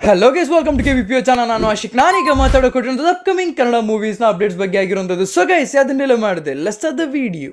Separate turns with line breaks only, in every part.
hello guys welcome to K V P channel ನಾನು ಆಶಿಕ್ ನಾನೀಗ ಮಾತಾಡೋಕೊಟ್ಟಿರೋದು ಅಪ್ಕಮಿಂಗ್ ಕನ್ನಡ ಮೂವೀಸ್ನ ಅಪ್ಡೇಟ್ಸ್ ಬಗ್ಗೆ ಆಗಿರುವಂಥದ್ದು ಸೊ ಗೈಸ್ ಅದನ್ನೆಲ್ಲ ಮಾಡಿದೆ ಲೆಸ್ ದ ವಿಡಿಯೋ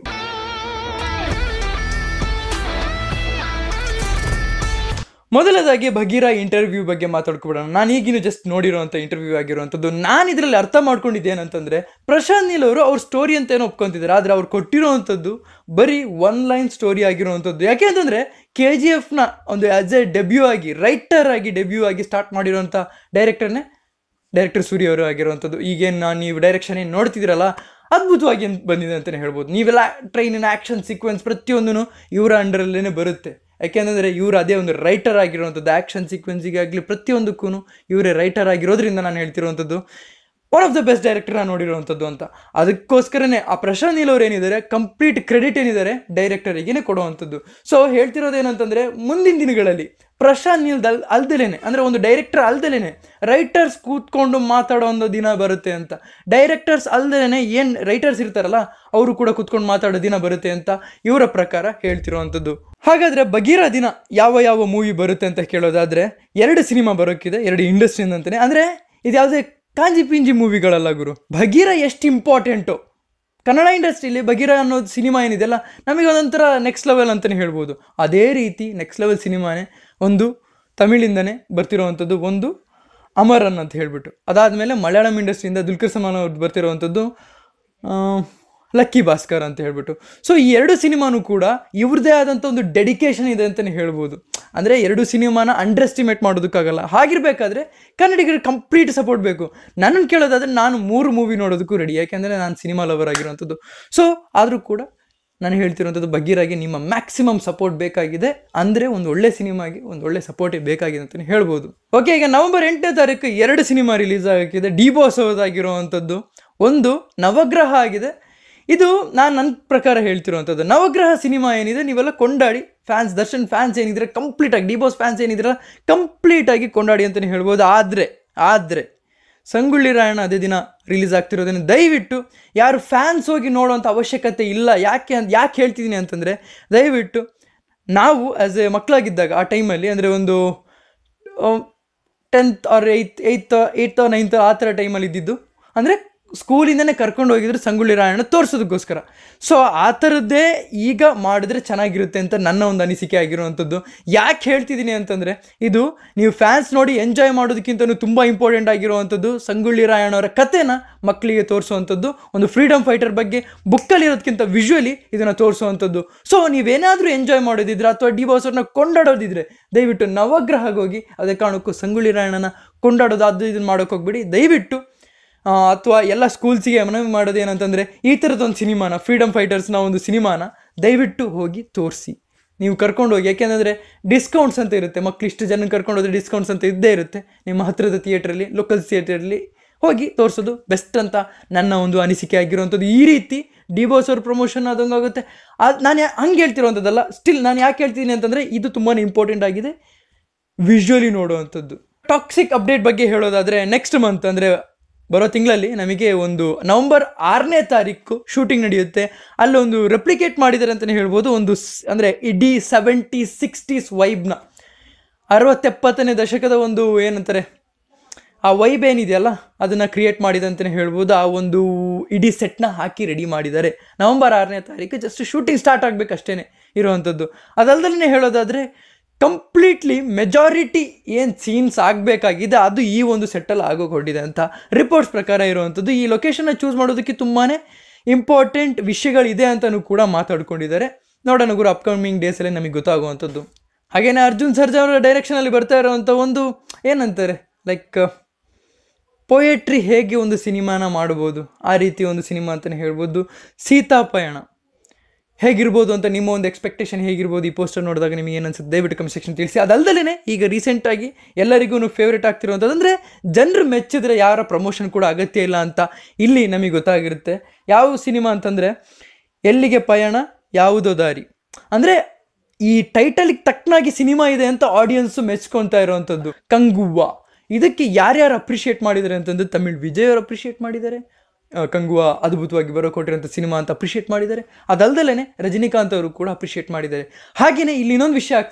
ಮೊದಲದಾಗಿ ಭಗೀರ ಇಂಟರ್ವ್ಯೂ ಬಗ್ಗೆ ಮಾತಾಡ್ಕೊಬಿಡೋಣ ನಾನು ಈಗಿನ ಜಸ್ಟ್ ನೋಡಿರೋಂಥ ಇಂಟರ್ವ್ಯೂ ಆಗಿರುವಂಥದ್ದು ನಾನು ಇದರಲ್ಲಿ ಅರ್ಥ ಮಾಡ್ಕೊಂಡಿದ್ದೇನಂತಂದ್ರೆ ಪ್ರಶಾಂತ್ ನೀಲ್ ಅವರು ಅವ್ರ ಸ್ಟೋರಿ ಅಂತ ಏನೋ ಒಪ್ಕೊಂತಿದ್ದಾರೆ ಆದರೆ ಅವ್ರು ಕೊಟ್ಟಿರೋವಂಥದ್ದು ಬರೀ ಒನ್ ಲೈನ್ ಸ್ಟೋರಿ ಆಗಿರುವಂಥದ್ದು ಯಾಕೆ ಅಂತಂದರೆ ಕೆ ಜಿ ಎಫ್ನ ಒಂದು ಆ್ಯಸ್ ಎ ಡೆಬ್ಯೂ ಆಗಿ ರೈಟರ್ ಆಗಿ ಡೆಬ್ಯೂ ಆಗಿ ಸ್ಟಾರ್ಟ್ ಮಾಡಿರೋಂಥ ಡೈರೆಕ್ಟರ್ನೇ ಡೈರೆಕ್ಟರ್ ಸೂರ್ಯ ಅವರು ಆಗಿರುವಂಥದ್ದು ಈಗೇನು ನಾನು ನೀವು ಡೈರೆಕ್ಷನ್ ಏನು ನೋಡ್ತಿದ್ದೀರಲ್ಲ ಅದ್ಭುತವಾಗಿ ಏನ್ ಬಂದಿದೆ ಅಂತಲೇ ಹೇಳ್ಬೋದು ನೀವೆಲ್ಲ ಟ್ರೈನಿನ ಆ್ಯಕ್ಷನ್ ಸೀಕ್ವೆನ್ಸ್ ಪ್ರತಿಯೊಂದೂ ಇವರ ಅಂಡರಲ್ಲೇ ಬರುತ್ತೆ ಯಾಕೆಂದರೆ ಇವರು ಅದೇ ಒಂದು ರೈಟರ್ ಆಗಿರುವಂಥದ್ದು ಆ್ಯಕ್ಷನ್ ಸೀಕ್ವೆನ್ಸಿಗಾಗಲಿ ಪ್ರತಿಯೊಂದಕ್ಕೂ ಇವರೇ ರೈಟರ್ ಆಗಿರೋದ್ರಿಂದ ನಾನು ಹೇಳ್ತಿರುವಂಥದ್ದು one of the best director ನಾನು ನೋಡಿರುವಂಥದ್ದು ಅಂತ ಅದಕ್ಕೋಸ್ಕರನೇ ಆ ಪ್ರಶಾಂತ್ ನೀಲ್ ಅವ್ರು ಏನಿದ್ದಾರೆ ಕಂಪ್ಲೀಟ್ ಕ್ರೆಡಿಟ್ ಏನಿದ್ದಾರೆ ಡೈರೆಕ್ಟರಿಗೇನೆ ಕೊಡುವಂಥದ್ದು ಸೊ ಹೇಳ್ತಿರೋದೇನಂತಂದರೆ ಮುಂದಿನ ದಿನಗಳಲ್ಲಿ ಪ್ರಶಾಂತ್ ನೀಲ್ ದಲ್ ಅಲ್ದಲೇನೆ ಅಂದರೆ ಒಂದು ಡೈರೆಕ್ಟರ್ ಅಲ್ದಲೇನೆ ರೈಟರ್ಸ್ ಕೂತ್ಕೊಂಡು ಮಾತಾಡೋ ಒಂದು ದಿನ ಬರುತ್ತೆ ಅಂತ ಡೈರೆಕ್ಟರ್ಸ್ ಅಲ್ದಲೇನೆ ಏನು ರೈಟರ್ಸ್ ಇರ್ತಾರಲ್ಲ ಅವರು ಕೂಡ ಕೂತ್ಕೊಂಡು ಮಾತಾಡೋ ದಿನ ಬರುತ್ತೆ ಅಂತ ಇವರ ಪ್ರಕಾರ ಹೇಳ್ತಿರುವಂಥದ್ದು ಹಾಗಾದರೆ ಬಗೀರ ದಿನ ಯಾವ ಯಾವ ಮೂವಿ ಬರುತ್ತೆ ಅಂತ ಕೇಳೋದಾದರೆ ಎರಡು ಸಿನಿಮಾ ಬರೋಕ್ಕಿದೆ ಎರಡು ಇಂಡಸ್ಟ್ರಿಯಿಂದ ಅಂತಾನೆ ಅಂದರೆ ಇದು ಯಾವುದೇ ಕಾಂಜಿ ಪಿಂಜಿ ಮೂವಿಗಳಲ್ಲ ಗುರು ಭಗೀರ ಎಷ್ಟು ಇಂಪಾರ್ಟೆಂಟು ಕನ್ನಡ ಇಂಡಸ್ಟ್ರಿಲಿ ಭಗೀರ ಅನ್ನೋದು ಸಿನಿಮಾ ಏನಿದೆಯಲ್ಲ ನಮಗೆ ಒಂದೊಂಥರ ನೆಕ್ಸ್ಟ್ ಲೆವೆಲ್ ಅಂತಲೇ ಹೇಳ್ಬೋದು ಅದೇ ರೀತಿ ನೆಕ್ಸ್ಟ್ ಲೆವೆಲ್ ಸಿನಿಮಾನೇ ಒಂದು ತಮಿಳಿಂದನೇ ಬರ್ತಿರೋವಂಥದ್ದು ಒಂದು ಅಮರನ್ ಅಂತ ಹೇಳ್ಬಿಟ್ಟು ಅದಾದಮೇಲೆ ಮಲಯಾಳಂ ಇಂಡಸ್ಟ್ರಿಯಿಂದ ದುಲ್ಕರ್ ಸಲ್ಮಾನ್ ಅವ್ರದ್ದು ಬರ್ತಿರೋವಂಥದ್ದು ಆ, ಲಕ್ಕಿ ಭಾಸ್ಕರ್ ಅಂತ ಹೇಳ್ಬಿಟ್ಟು ಸೊ ಈ ಎರಡು ಸಿನಿಮಾನು ಕೂಡ ಇವ್ರದ್ದೇ ಆದಂಥ ಒಂದು ಡೆಡಿಕೇಶನ್ ಇದೆ ಅಂತಲೇ ಹೇಳ್ಬೋದು ಅಂದರೆ ಎರಡು ಸಿನಿಮಾನ ಅಂಡರ್ ಎಸ್ಟಿಮೇಟ್ ಮಾಡೋದಕ್ಕಾಗಲ್ಲ ಹಾಗಿರ್ಬೇಕಾದ್ರೆ ಕನ್ನಡಿಗರಿಗೆ ಕಂಪ್ಲೀಟ್ ಸಪೋರ್ಟ್ ಬೇಕು ನನ್ನನ್ನು ಕೇಳೋದಾದರೆ ನಾನು ಮೂರು ಮೂವಿ ನೋಡೋದಕ್ಕೂ ರೆಡಿ ಯಾಕೆಂದರೆ ನಾನು ಸಿನಿಮಾ ಲವರ್ ಆಗಿರುವಂಥದ್ದು ಸೊ ಆದರೂ ಕೂಡ ನಾನು ಹೇಳ್ತಿರುವಂಥದ್ದು ಬಗ್ಗಿರಾಗಿ ನಿಮ್ಮ ಮ್ಯಾಕ್ಸಿಮಮ್ ಸಪೋರ್ಟ್ ಬೇಕಾಗಿದೆ ಅಂದರೆ ಒಂದು ಒಳ್ಳೆ ಸಿನಿಮಾಗೆ ಒಂದು ಒಳ್ಳೆ ಸಪೋರ್ಟೇ ಬೇಕಾಗಿದೆ ಅಂತಲೇ ಹೇಳ್ಬೋದು ಓಕೆ ಈಗ ನವೆಂಬರ್ ಎಂಟನೇ ತಾರೀಕು ಎರಡು ಸಿನಿಮಾ ರಿಲೀಸ್ ಆಗಿದೆ ಡಿ ಬಾಸ್ ಅವ್ರದ್ದಾಗಿರುವಂಥದ್ದು ಒಂದು ನವಗ್ರಹ ಆಗಿದೆ ಇದು ನಾನು ನನ್ನ ಪ್ರಕಾರ ಹೇಳ್ತಿರುವಂಥದ್ದು ನವಗ್ರಹ ಸಿನಿಮಾ ಏನಿದೆ ನೀವೆಲ್ಲ ಕೊಂಡಾಡಿ ಫ್ಯಾನ್ಸ್ ದರ್ಶನ್ ಫ್ಯಾನ್ಸ್ ಏನಿದ್ರೆ ಕಂಪ್ಲೀಟಾಗಿ ಡಿ ಬಾಸ್ ಫ್ಯಾನ್ಸ್ ಏನಿದ್ರೆ ಕಂಪ್ಲೀಟಾಗಿ ಕೊಂಡಾಡಿ ಅಂತಲೇ ಹೇಳ್ಬೋದು ಆದರೆ ಆದರೆ ಸಂಗೊಳ್ಳಿ ರಾಯಣ್ಣ ಅದೇ ದಿನ ರಿಲೀಸ್ ಆಗ್ತಿರೋದನ್ನು ದಯವಿಟ್ಟು ಯಾರು ಫ್ಯಾನ್ಸ್ ಹೋಗಿ ನೋಡೋವಂಥ ಅವಶ್ಯಕತೆ ಇಲ್ಲ ಯಾಕೆ ಅಂತ ಯಾಕೆ ಹೇಳ್ತಿದ್ದೀನಿ ಅಂತಂದರೆ ದಯವಿಟ್ಟು ನಾವು ಆ್ಯಸ್ ಎ ಮಕ್ಕಳಾಗಿದ್ದಾಗ ಆ ಟೈಮಲ್ಲಿ ಅಂದರೆ ಒಂದು tenth or eighth eighth eighth ninth ಆ ಥರ ಟೈಮಲ್ಲಿ ಇದ್ದಿದ್ದು ಅಂದರೆ ಸ್ಕೂಲಿಂದನೇ ಕರ್ಕೊಂಡು ಹೋಗಿದ್ರು ಸಂಗೊಳ್ಳಿ ರಾಯಣ್ಣ ತೋರಿಸೋದಕ್ಕೋಸ್ಕರ ಸೊ ಆ ಥರದ್ದೇ ಈಗ ಮಾಡಿದ್ರೆ ಚೆನ್ನಾಗಿರುತ್ತೆ ಅಂತ ನನ್ನ ಒಂದು ಅನಿಸಿಕೆ ಆಗಿರುವಂಥದ್ದು ಯಾಕೆ ಹೇಳ್ತಿದ್ದೀನಿ ಅಂತಂದರೆ ಇದು ನೀವು ಫ್ಯಾನ್ಸ್ ನೋಡಿ ಎಂಜಾಯ್ ಮಾಡೋದಕ್ಕಿಂತಲೂ ತುಂಬ ಇಂಪಾರ್ಟೆಂಟ್ ಆಗಿರುವಂಥದ್ದು ಸಂಗೊಳ್ಳಿ ರಾಯಣ್ಣವರ ಕಥೆನ ಮಕ್ಕಳಿಗೆ ತೋರಿಸುವಂಥದ್ದು ಒಂದು ಫ್ರೀಡಮ್ ಫೈಟರ್ ಬಗ್ಗೆ ಬುಕ್ಕಲ್ಲಿರೋದಕ್ಕಿಂತ ವಿಜುವಲಿ ಇದನ್ನು ತೋರಿಸುವಂಥದ್ದು ಸೊ ನೀವೇನಾದರೂ ಎಂಜಾಯ್ ಮಾಡೋದಿದ್ರೆ ಅಥವಾ ಡಿ ಬಾಸ್ ಅವ್ರನ್ನ ಕೊಂಡಾಡೋದಿದ್ರೆ ದಯವಿಟ್ಟು ನವಗ್ರಹಕ್ಕೆ ಹೋಗಿ ಅದೇ ಕಾರಣಕ್ಕೂ ಸಂಗೊಳ್ಳಿ ರಾಯಣ್ಣನ ಕೊಂಡಾಡೋದು ಅದು ಇದನ್ನು ಮಾಡೋಕೆ ಹೋಗ್ಬಿಡಿ ದಯವಿಟ್ಟು ಅಥವಾ ಎಲ್ಲ ಸ್ಕೂಲ್ಸಿಗೆ ಮನವಿ ಮಾಡೋದು ಏನಂತಂದರೆ ಈ ಥರದೊಂದು ಸಿನಿಮಾನ ಫ್ರೀಡಮ್ ಫೈಟರ್ಸ್ನ ಒಂದು ಸಿನಿಮಾನ ದಯವಿಟ್ಟು ಹೋಗಿ ತೋರಿಸಿ ನೀವು ಕರ್ಕೊಂಡು ಹೋಗಿ ಯಾಕೆಂದರೆ ಡಿಸ್ಕೌಂಟ್ಸ್ ಅಂತ ಇರುತ್ತೆ ಮಕ್ಳು ಇಷ್ಟು ಜನ ಕರ್ಕೊಂಡು ಹೋದ್ರೆ ಡಿಸ್ಕೌಂಟ್ಸ್ ಅಂತ ಇದ್ದೇ ಇರುತ್ತೆ ನಿಮ್ಮ ಹತ್ತಿರದ ಥಿಯೇಟ್ರಲ್ಲಿ ಲೋಕಲ್ ಥಿಯೇಟ್ರಲ್ಲಿ ಹೋಗಿ ತೋರಿಸೋದು ಬೆಸ್ಟ್ ಅಂತ ನನ್ನ ಒಂದು ಅನಿಸಿಕೆ ಆಗಿರುವಂಥದ್ದು ಈ ರೀತಿ ಡಿ ಬಾಸ್ ಅವ್ರ ಪ್ರಮೋಷನ್ ಆದಂಗೆ ಆಗುತ್ತೆ ಅದು ನಾನು ಯಾ ಹಂಗೆ ಹೇಳ್ತಿರೋವಂಥದ್ದಲ್ಲ ಸ್ಟಿಲ್ ನಾನು ಯಾಕೆ ಹೇಳ್ತೀನಿ ಅಂತಂದರೆ ಇದು ತುಂಬಾ ಇಂಪಾರ್ಟೆಂಟ್ ಆಗಿದೆ ವಿಜುವಲಿ ನೋಡುವಂಥದ್ದು ಟಾಕ್ಸಿಕ್ ಅಪ್ಡೇಟ್ ಬಗ್ಗೆ ಹೇಳೋದಾದರೆ ನೆಕ್ಸ್ಟ್ ಮಂತ್ ಅಂದರೆ ಬರೋ ತಿಂಗಳಲ್ಲಿ ನಮಗೆ ಒಂದು ನವಂಬರ್ ಆರನೇ ತಾರೀಕು ಶೂಟಿಂಗ್ ನಡೆಯುತ್ತೆ ಅಲ್ಲೊಂದು ರೆಪ್ಲಿಕೇಟ್ ಮಾಡಿದ್ದಾರೆ ಅಂತಲೇ ಹೇಳ್ಬೋದು ಒಂದು ಸ್- ಅಂದರೆ ಇಡೀ ಸೆವೆಂಟಿ ಸಿಕ್ಸ್ಟೀಸ್ ವೈಬ್ನ ಅರವತ್ತೆಪ್ಪತ್ತನೇ ದಶಕದ ಒಂದು ಏನಂತಾರೆ ಆ ವೈಬ್ ಏನಿದೆಯಲ್ಲ ಅದನ್ನು ಕ್ರಿಯೇಟ್ ಮಾಡಿದೆ ಅಂತಲೇ ಹೇಳ್ಬೋದು ಆ ಒಂದು ಇಡೀ ಸೆಟ್ನ ಹಾಕಿ ರೆಡಿ ಮಾಡಿದ್ದಾರೆ ನವಂಬರ್ ಆರನೇ ತಾರೀಕು ಜಸ್ಟ್ ಶೂಟಿಂಗ್ ಸ್ಟಾರ್ಟ್ ಆಗಬೇಕಷ್ಟೇ ಇರುವಂಥದ್ದು ಅದಲ್ದಲೇ ಹೇಳೋದಾದರೆ ಕಂಪ್ಲೀಟ್ಲಿ ಮೆಜಾರಿಟಿ ಏನು ಸೀನ್ಸ್ ಆಗಬೇಕಾಗಿದೆ ಅದು ಈ ಒಂದು ಸೆಟ್ಟಲ್ಲಿ ಆಗೋಕೆ ಹೊರಟಿದೆ ಅಂತ ರಿಪೋರ್ಟ್ಸ್ ಪ್ರಕಾರ ಇರುವಂಥದ್ದು ಈ ಲೊಕೇಶನ್ನ ಚೂಸ್ ಮಾಡೋದಕ್ಕೆ ತುಂಬಾ ಇಂಪಾರ್ಟೆಂಟ್ ವಿಷಯಗಳಿದೆ ಅಂತಲೂ ಕೂಡ ಮಾತಾಡ್ಕೊಂಡಿದ್ದಾರೆ ನೋಡೋಣ ಗುರು ಅಪ್ಕಮಿಂಗ್ ಡೇಸಲ್ಲೇ ನಮಗೆ ಗೊತ್ತಾಗುವಂಥದ್ದು ಹಾಗೇನೇ ಅರ್ಜುನ್ ಸರ್ಜಾ ಅವರ ಡೈರೆಕ್ಷನಲ್ಲಿ ಬರ್ತಾ ಇರೋವಂಥ ಒಂದು ಏನಂತಾರೆ ಲೈಕ್ ಪೊಯೆಟ್ರಿ ಹೇಗೆ ಒಂದು ಸಿನಿಮಾನ ಮಾಡ್ಬೋದು ಆ ರೀತಿ ಒಂದು ಸಿನಿಮಾ ಅಂತಲೇ ಹೇಳ್ಬೋದು ಸೀತಾಪಯಣ ಹೇಗಿರ್ಬೋದು ಅಂತ ನಿಮ್ಮ ಒಂದು ಎಕ್ಸ್ಪೆಕ್ಟೇಷನ್ ಹೇಗಿರ್ಬೋದು ಈ ಪೋಸ್ಟರ್ ನೋಡಿದಾಗ ನಿಮಗೆ ಏನು ಅನ್ಸುತ್ತೆ ದಯವಿಟ್ಟು ಕಮೆಂಟ್ ಸೆಕ್ಷನ್ ತಿಳಿಸಿ ಅದಲ್ದಲೇ ಈಗ ರೀಸೆಂಟಾಗಿ ಎಲ್ಲರಿಗೂ ಫೇವ್ರೇಟ್ ಆಗ್ತಿರುವಂಥದ್ದು ಅಂದರೆ ಜನರು ಮೆಚ್ಚಿದ್ರೆ ಯಾರ ಪ್ರಮೋಷನ್ ಕೂಡ ಅಗತ್ಯ ಇಲ್ಲ ಅಂತ ಇಲ್ಲಿ ನಮಗೆ ಗೊತ್ತಾಗಿರುತ್ತೆ ಯಾವ ಸಿನಿಮಾ ಅಂತಂದರೆ ಎಲ್ಲಿಗೆ ಪಯಣ ಯಾವುದೋ ದಾರಿ ಅಂದರೆ ಈ ಟೈಟಲ್ಗೆ ತಕ್ಕನಾಗಿ ಸಿನಿಮಾ ಇದೆ ಅಂತ ಆಡಿಯನ್ಸು ಮೆಚ್ಕೊತಾ ಇರೋವಂಥದ್ದು ಕಂಗುವ್ವ ಇದಕ್ಕೆ ಯಾರ್ಯಾರು ಅಪ್ರಿಷಿಯೇಟ್ ಮಾಡಿದ್ದಾರೆ ಅಂತಂದ್ರೆ ತಮಿಳ್ ವಿಜಯ್ ಅವರು ಅಪ್ರಿಷಿಯೇಟ್ ಮಾಡಿದ್ದಾರೆ ಆ, ಕಂಗುವ ಅದ್ಭುತವಾಗಿ ಬರೋ ಕೊಟ್ಟಿರೋಂಥ ಸಿನಿಮಾ ಅಂತ ಅಪ್ರಿಷಿಯೇಟ್ ಮಾಡಿದ್ದಾರೆ ಅದಲ್ದಲೇ ರಜನಿಕಾಂತ್ ಅವರು ಕೂಡ ಅಪ್ರಿಷಿಯೇಟ್ ಮಾಡಿದ್ದಾರೆ ಹಾಗೆಯೇ ಇಲ್ಲಿ ಇನ್ನೊಂದು ವಿಷಯ ಆಗ್ತದೆ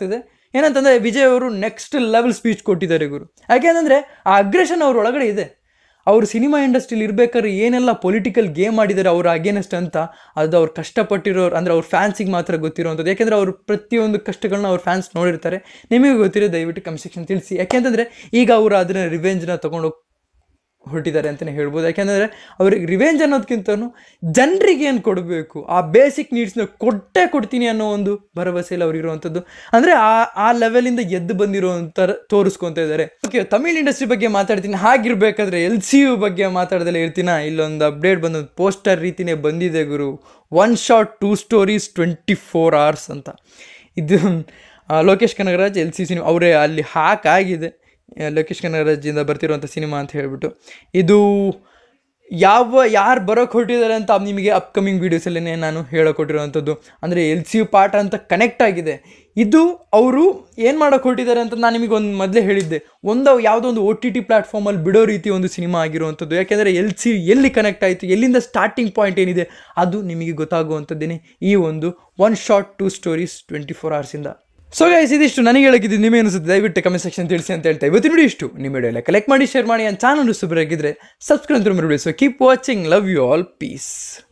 ಏನಂತಂದರೆ ವಿಜಯ್ ಅವರು ನೆಕ್ಸ್ಟ್ ಲೆವೆಲ್ ಸ್ಪೀಚ್ ಕೊಟ್ಟಿದ್ದಾರೆ ಗುರು ಯಾಕೆಂತಂದರೆ ಆ ಅಗ್ರೆಷನ್ ಅವ್ರ ಒಳಗಡೆ ಇದೆ ಅವರು ಸಿನಿಮಾ ಇಂಡಸ್ಟ್ರಿಲಿ ಇರ್ಬೇಕಾದ್ರೆ ಏನೆಲ್ಲ ಪೊಲಿಟಿಕಲ್ ಗೇಮ್ ಮಾಡಿದ್ದಾರೆ ಅವ್ರ ಅಗೇನೆಸ್ಟ್ ಅಂತ ಅದು ಅವ್ರು ಕಷ್ಟಪಟ್ಟಿರೋರು ಅಂದರೆ ಅವ್ರ ಫ್ಯಾನ್ಸಿಗೆ ಮಾತ್ರ ಗೊತ್ತಿರೋವಂಥದ್ದು ಯಾಕೆಂದರೆ ಅವರು ಪ್ರತಿಯೊಂದು ಕಷ್ಟಗಳನ್ನ ಅವ್ರ ಫ್ಯಾನ್ಸ್ ನೋಡಿರ್ತಾರೆ ನಿಮಗೆ ಗೊತ್ತಿರೋ ದಯವಿಟ್ಟು ಕಮೆಂಟ್ ಸೆಕ್ಷನ್ ತಿಳಿಸಿ ಯಾಕೆಂತಂದರೆ ಈಗ ಅವರು ಅದನ್ನ ರಿವೆಂಜ್ನ ತೊಗೊಂಡು ಹೊರಟಿದ್ದಾರೆ ಅಂತಲೇ ಹೇಳ್ಬೋದು ಯಾಕೆಂದರೆ ಅವ್ರಿಗೆ ರಿವೆಂಜ್ ಅನ್ನೋದಕ್ಕಿಂತನೂ ಜನರಿಗೆ ಏನು ಕೊಡಬೇಕು ಆ ಬೇಸಿಕ್ ನೀಡ್ಸ್ನ ಕೊಟ್ಟೇ ಕೊಡ್ತೀನಿ ಅನ್ನೋ ಒಂದು ಭರವಸೆಯಲ್ಲಿ ಅವ್ರು ಇರುವಂಥದ್ದು ಅಂದರೆ ಆ ಆ ಲೆವೆಲಿಂದ ಎದ್ದು ಬಂದಿರುವಂಥ ತೋರಿಸ್ಕೊತಾ ಇದ್ದಾರೆ ಓಕೆ ತಮಿಳ್ ಇಂಡಸ್ಟ್ರಿ ಬಗ್ಗೆ ಮಾತಾಡ್ತೀನಿ ಹಾಗಿರ್ಬೇಕಾದ್ರೆ ಎಲ್ ಸಿ ಯು ಬಗ್ಗೆ ಮಾತಾಡ್ದಲ್ಲೇ ಹೇಳ್ತೀನ ಇಲ್ಲೊಂದು ಅಪ್ಡೇಟ್ ಬಂದು ಪೋಸ್ಟರ್ ರೀತಿನೇ ಬಂದಿದೆ ಗುರು one shot two stories twenty four hours ಅಂತ ಇದು ಆ, Lokesh Kanagaraj L C cinema ಅವರೇ ಅಲ್ಲಿ ಹಾಕಾಗಿದೆ ಆ, ಲೋಕೇಶ್ ಕನಗರಾಜಿಂದ ಬರ್ತಿರುವಂಥ ಸಿನಿಮಾ ಅಂತ ಹೇಳ್ಬಿಟ್ಟು ಇದು ಯಾವ ಯಾರು ಬರೋಕ್ಕೆ ಹೊರಟಿದ್ದಾರೆ ಅಂತ ನಿಮಗೆ ಅಪ್ಕಮಿಂಗ್ ವೀಡಿಯೋಸಲ್ಲೇ ನಾನು ಹೇಳಕೊಟ್ಟಿರುವಂಥದ್ದು ಅಂದರೆ ಎಲ್ ಸಿ ಯು ಪಾಠ ಅಂತ ಕನೆಕ್ಟ್ ಆಗಿದೆ ಇದು ಅವರು ಏನು ಮಾಡೋಕ್ಕೆ ಹೊರಟಿದ್ದಾರೆ ಅಂತ ನಾನು ನಿಮಗೆ ಒಂದು ಮೊದಲೇ ಹೇಳಿದ್ದೆ ಒಂದು ಯಾವುದೋ ಒಂದು ಒ ಟಿ ಟಿ ಪ್ಲ್ಯಾಟ್ಫಾರ್ಮಲ್ಲಿ ಬಿಡೋ ರೀತಿ ಒಂದು ಸಿನಿಮಾ ಆಗಿರುವಂಥದ್ದು ಯಾಕೆಂದರೆ ಎಲ್ ಸಿ ಎಲ್ಲಿ ಕನೆಕ್ಟ್ ಆಯಿತು ಎಲ್ಲಿಂದ ಸ್ಟಾರ್ಟಿಂಗ್ ಪಾಯಿಂಟ್ ಏನಿದೆ ಅದು ನಿಮಗೆ ಗೊತ್ತಾಗುವಂಥದ್ದೇನೆ ಈ ಒಂದು one short two stories twenty four ಅವರ್ಸಿಂದ ಸೊ ಗೈಸ್ ಇದಿಷ್ಟು ನನಗೆ ಹೇಳಕ್ಕಿದ್ದು ನಿಮಗೆ ಅನಿಸುತ್ತೆ ದಯವಿಟ್ಟು ಕಮೆಂಟ್ ಸೆಕ್ಷನ್ ತಿಳಿಸಿ ಅಂತ ಹೇಳ್ತಾ ಇವತ್ತಿನ ವಿಡಿಯೋ ಇಷ್ಟು ನಿಮ್ಮ ವಿಡಿಯೋ ಎಲ್ಲ ಕಲೆಕ್ಟ್ ಮಾಡಿ ಶೇರ್ ಮಾಡಿ ನನ್ನ ಚಾನಲ್ ಸುಬರಾಗಿದ್ದರೆ ಸಬ್ಸ್ಕ್ರೈಬ್ ಅಂತ ಮರಿಬೇಡಿ so keep watching love you all piece